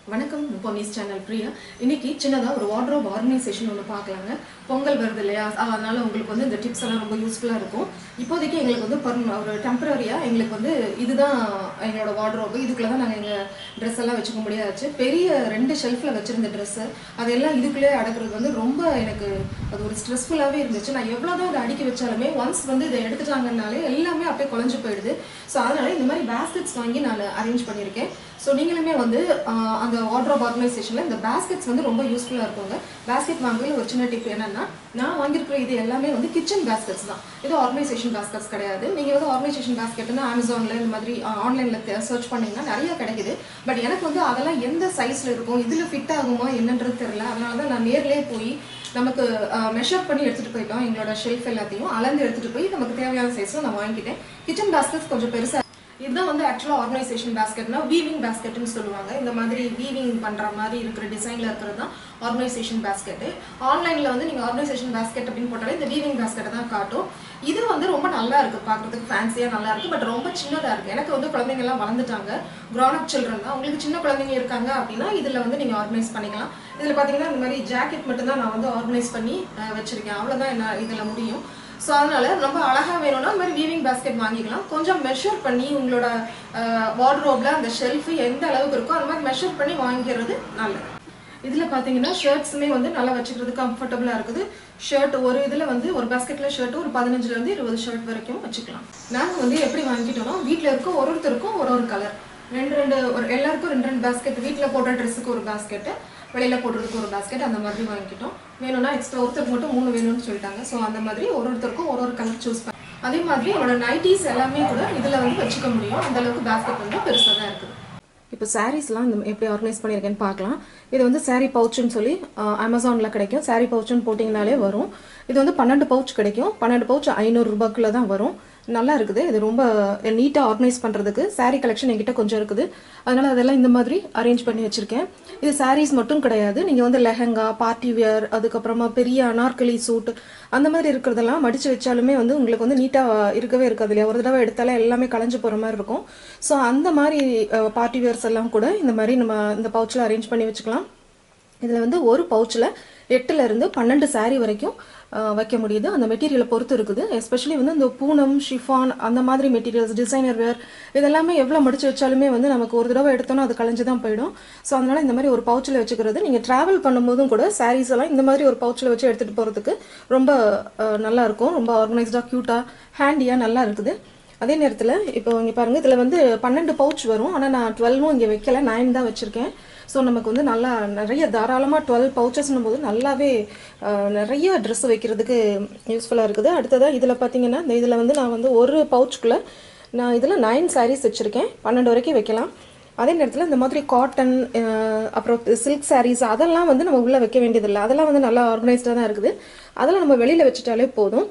வணக்கம் பொன்னிஸ் சேனல் பிரியா இன்னைக்கு சின்னதாக ஒரு வார்ட்ரோப் ஆர்கனைசேஷன் ஒன்று பார்க்கலாங்க பொங்கல் வருது இல்லையா அஹ் அதனால உங்களுக்கு வந்து இந்த டிப்ஸ் எல்லாம் ரொம்ப யூஸ்ஃபுல்லாக இருக்கும் இப்போதைக்கு எங்களுக்கு வந்து பர்ம ஒரு டெம்பரரியாக எங்களுக்கு வந்து இதுதான் எங்களோட வார்ட்ரோப் இதுக்குள்ளே தான் நாங்கள் எங்கள் ட்ரெஸ் எல்லாம் வச்சுக்க முடியாச்சு பெரிய ரெண்டு ஷெல்ஃபில் வச்சுருந்த ட்ரெஸ்ஸு அதெல்லாம் இதுக்குள்ளே அடக்குறது வந்து ரொம்ப எனக்கு அது ஒரு ஸ்ட்ரெஸ்ஃபுல்லாகவே இருந்துச்சு நான் எவ்வளோ தான் அதை அடுக்கி வச்சாலுமே ஒன்ஸ் வந்து இதை எடுத்துட்டாங்கனாலே எல்லாமே அப்படியே குழஞ்சு போயிடுது ஸோ அதனால இந்த மாதிரி பேஸ்கெட்ஸ் வாங்கி நான் அரேஞ்ச் பண்ணியிருக்கேன் ஸோ நீங்களுமே வந்து ஆஹ், அந்த வார்ட்ரோப் ஆர்கனைசேஷனில் இந்த பேஸ்கெட்ஸ் வந்து ரொம்ப யூஸ்ஃபுல்லாக இருக்குங்க பேஸ்கெட் வாங்குறதுல ஒரு சின்ன டிப் என்னன்னா நான் வாங்கியிருக்கிற இது எல்லாமே வந்து கிச்சன் பேஸ்கெட்ஸ் தான் இது ஆர்கனைசேஷன் பேஸ்கெட்ஸ் கிடையாது நீங்கள் வந்து ஆர்கனைசேஷன் பேஸ்கெட்னா அமேசானில் இந்த மாதிரி ஆன்லைனில் சர்ச் பண்ணீங்கன்னா நிறைய கிடைக்குது பட் எனக்கு வந்து அதெல்லாம் எந்த சைஸில் இருக்கும் இதில் ஃபிட் ஆகுமா என்னன்றது தெரியல அதனால தான் நான் நேர்லேயே போய் நமக்கு மெஷர் பண்ணி எடுத்துகிட்டு போயிட்டோம் எங்களோட ஷெல்ஃப் எல்லாத்தையும் அளந்து எடுத்துகிட்டு போய் நமக்கு தேவையான சைஸில் நான் வாங்கிக்கிட்டேன் கிச்சன் பேஸ்கெட்ஸ் கொஞ்சம் பெருசாக இதுதான் வந்து ஆக்சுவலாக ஆர்கனைசேஷன் பேஸ்கெட்னா வீவிங் பேஸ்கெட்னு சொல்லுவாங்க இந்த மாதிரி வீவிங் பண்ணுற மாதிரி இருக்கிற டிசைனில் இருக்கிறது தான் ஆர்கனைசேஷன் பேஸ்கெட்டு ஆன்லைனில் வந்து நீங்கள் ஆர்கனைசேஷன் பேஸ்கெட் அப்படின்னு போட்டாலே இந்த வீவிங் பேஸ்கெட்டை தான் காட்டும் இது வந்து ரொம்ப நல்லா இருக்குது பார்க்குறதுக்கு ஃபேன்சியாக நல்லா இருக்குது பட் ரொம்ப சின்னதாக இருக்குது எனக்கு வந்து குழந்தைங்க எல்லாம் வளர்ந்துட்டாங்க grown up சில்ட்ரன் தான் உங்களுக்கு சின்ன குழந்தைங்க இருக்காங்க அப்படின்னா இதில் வந்து நீங்கள் ஆர்கனைஸ் பண்ணிக்கலாம் இதில் பார்த்தீங்கன்னா இந்த மாதிரி ஜாக்கெட் மட்டும்தான் நான் வந்து ஆர்கனைஸ் பண்ணி அஹ், வச்சிருக்கேன் அவ்வளோதான் என்ன இதில் முடியும் ஸோ அதனால ரொம்ப அழகா வேணும்னா இந்த மாதிரி வீவிங் பேஸ்கெட் வாங்கிக்கலாம் கொஞ்சம் மெஷர் பண்ணி உங்களோட வார்ட்ரோப்ல அந்த ஷெல்ஃப் எந்த அளவுக்கு இருக்கோ அந்த மாதிரி மெஷர் பண்ணி வாங்கிக்கிறது நல்லது இதில் பார்த்தீங்கன்னா ஷர்ட்ஸுமே வந்து நல்லா வச்சுக்கிறது கம்ஃபர்டபுளாக இருக்குது ஷர்ட் ஒரு இதில் வந்து ஒரு பேஸ்கெட்டில் ஷர்ட் ஒரு பதினஞ்சுலேருந்து இருபது ஷர்ட் வரைக்கும் வச்சுக்கலாம் நாங்கள் வந்து எப்படி வாங்கிட்டோம்னா வீட்டில் இருக்க ஒரு ஒருத்தருக்கும் ஒரு ஒரு கலர் ரெண்டு ரெண்டு ஒரு எல்லாருக்கும் ரெண்டு ரெண்டு பேஸ்கெட் வீட்டில் போடுற ட்ரெஸ்ஸுக்கு ஒரு பேஸ்கெட்டு வெளியில் போடுறதுக்கு ஒரு பேஸ்கெட் அந்த மாதிரி வாங்கிட்டோம் வேணும்னா எக்ஸ்ட்ரா ஒருத்தருக்கு மட்டும் மூணு வேணும்னு சொல்லிட்டாங்க ஸோ அந்த மாதிரி ஒரு ஒருத்தருக்கும் ஒரு ஒரு கலர் சூஸ் பண்ணி அதே மாதிரி என்னோட நைட்டிஸ் எல்லாமே கூட இதில் வந்து வச்சுக்க முடியும் அந்த அளவுக்கு பேஸ்கெட் வந்து பெருசாக தான் இருக்குது இப்போ சாரீஸ்லாம் இந்த எப்படி ஆர்கனைஸ் பண்ணியிருக்கேன்னு பார்க்கலாம் இது வந்து saree பவுச்சுன்னு சொல்லி அமேசானில் கிடைக்கும் saree பவுச்சுன்னு போட்டிங்கனாலே வரும் இது வந்து பன்னெண்டு பவுச் கிடைக்கும் பன்னெண்டு பவுச் ஐநூறு ரூபாய்க்குள்ள தான் வரும் நல்லா இருக்குது இது ரொம்ப நீட்டாக ஆர்கனைஸ் பண்ணுறதுக்கு saree கலெக்ஷன் என்கிட்ட கொஞ்சம் இருக்குது அதனால் அதெல்லாம் இந்த மாதிரி அரேஞ்ச் பண்ணி வச்சுருக்கேன் இது sarees மட்டும் கிடையாது நீங்கள் வந்து லெஹங்கா பார்ட்டி வியர் அதுக்கப்புறமா பெரிய அனார்கலி சூட் அந்த மாதிரி இருக்கிறதெல்லாம் மடித்து வச்சாலுமே வந்து உங்களுக்கு வந்து நீட்டாக இருக்கவே இருக்காது இல்லையா ஒரு தடவை எடுத்தாலே எல்லாமே களைஞ்சு போகிற மாதிரி இருக்கும் ஸோ அந்த மாதிரி பார்ட்டி வியர்ஸ் எல்லாம் கூட இந்த மாதிரி நம்ம இந்த பவுச்சில் அரேஞ்ச் பண்ணி வச்சுக்கலாம் இதில் வந்து ஒரு பவுச்சில் எட்டுல இருந்து பன்னெண்டு saree வரைக்கும் அஹ், வைக்க முடியுது அந்த மெட்டீரியலை பொறுத்து இருக்குது எஸ்பெஷலி வந்து இந்த பூனம் ஷிஃபான் அந்த மாதிரி மெட்டீரியல்ஸ் டிசைனர் வேர் இதெல்லாமே எவ்வளோ மடிச்சு வச்சாலுமே வந்து நமக்கு ஒரு தடவை எடுத்தோன்னா அது கலைஞ்சு தான் போயிடும் ஸோ அதனால இந்த மாதிரி ஒரு பவுச்சில் வச்சுக்கிறது நீங்கள் ட்ராவல் பண்ணும்போதும் கூட sarees எல்லாம் இந்த மாதிரி ஒரு பவுச்சில் வச்சு எடுத்துகிட்டு போகிறதுக்கு ரொம்ப அஹ், நல்லா இருக்கும் ரொம்ப ஆர்கனைஸ்டாக க்யூட்டாக ஹேண்டியாக நல்லா இருக்குது அதே நேரத்தில் இப்போ இங்கே பாருங்கள் இதில் வந்து பன்னெண்டு பவுச் வரும் ஆனால் நான் டுவெல்வும் இங்கே வைக்கல நைன் தான் வச்சுருக்கேன் ஸோ நமக்கு வந்து நல்லா நிறைய தாராளமாக டுவெல் பவுச்சஸ்னும் போது நல்லாவே அஹ், நிறைய ட்ரெஸ் வைக்கிறதுக்கு யூஸ்ஃபுல்லாக இருக்குது அடுத்ததாக இதில் பார்த்தீங்கன்னா இந்த இதில் வந்து நான் வந்து ஒரு பவுச்சுக்குள்ளே நான் இதில் நைன் sarees வச்சுருக்கேன் பன்னெண்டு வரைக்கும் வைக்கலாம் அதே நேரத்தில் இந்த மாதிரி காட்டன் அப்புறம் சில்க் sarees அதெல்லாம் வந்து நம்ம உள்ளே வைக்க வேண்டியதில்லை அதெல்லாம் வந்து நல்லா ஆர்கனைஸ்டாக தான் இருக்குது அதெல்லாம் நம்ம வெளியில் வச்சுட்டாலே போதும்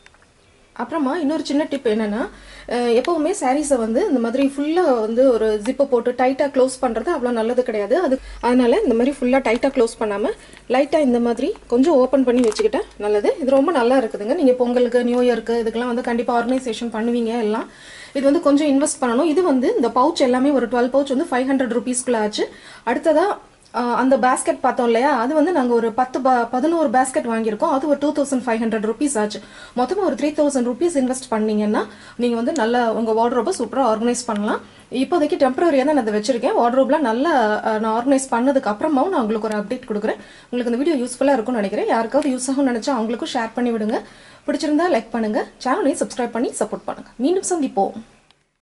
அப்புறமா இன்னொரு சின்ன டிப் என்னன்னா அஹ் எப்பவுமே சாரீஸை வந்து இந்த மாதிரி ஃபுல்லாக வந்து ஒரு ஜிப்பை போட்டு டைட்டாக க்ளோஸ் பண்ணுறது அவ்வளோ நல்லது கிடையாது அது அதனால இந்த மாதிரி ஃபுல்லாக டைட்டாக க்ளோஸ் பண்ணாமல் லைட்டாக இந்த மாதிரி கொஞ்சம் ஓப்பன் பண்ணி வச்சுக்கிட்டா நல்லது இது ரொம்ப நல்லா இருக்குதுங்க நீங்கள் பொங்கலுக்கு நியூ இயருக்கு இதுக்கெல்லாம் வந்து கண்டிப்பாக ஆர்கனைசேஷன் பண்ணுவீங்க எல்லாம் இது வந்து கொஞ்சம் இன்வெஸ்ட் பண்ணணும் இது வந்து இந்த பவுச் எல்லாமே ஒரு டுவெல் பவுச் வந்து ஃபைவ் ஹண்ட்ரட் ருபீஸ்க்குள்ள ஆச்சு அடுத்ததாக ஆஹ் அந்த பேஸ்கெட் பார்த்தோம் இல்லையா அது வந்து நாங்கள் ஒரு பத்து ப பதினோரு பேஸ்கெட் வாங்கியிருக்கோம் அது ஒரு two thousand five hundred rupees ஆச்சு மொத்தமாக ஒரு த்ரீ தௌசண்ட் ருபீஸ் இன்வெஸ்ட் பண்ணீங்கன்னா நீங்கள் வந்து நல்லா உங்கள் வார்ட்ரோப்பை சூப்பராக ஆர்கனைஸ் பண்ணலாம் இப்போதைக்கு டெம்பரரியாக தான் நான் அதை வச்சிருக்கேன் வார்ட்ரோப்லாம் நல்லா ஆஹ், நான் ஆர்கனைஸ் பண்ணதுக்கு அப்புறமாவும் நான் உங்களுக்கு ஒரு அப்டேட் கொடுக்குறேன் உங்களுக்கு இந்த வீடியோ யூஸ்ஃபுல்லாக இருக்கும்னு நினைக்கிறேன் யாருக்காவது யூஸ் ஆகும்னு நினச்சா அவங்களுக்கும் ஷேர் பண்ணி விடுங்க பிடிச்சிருந்தா லைக் பண்ணுங்க சேனலையும் சப்ஸ்கிரைப் பண்ணி சப்போர்ட் பண்ணுங்க மீண்டும் சந்திப்போம்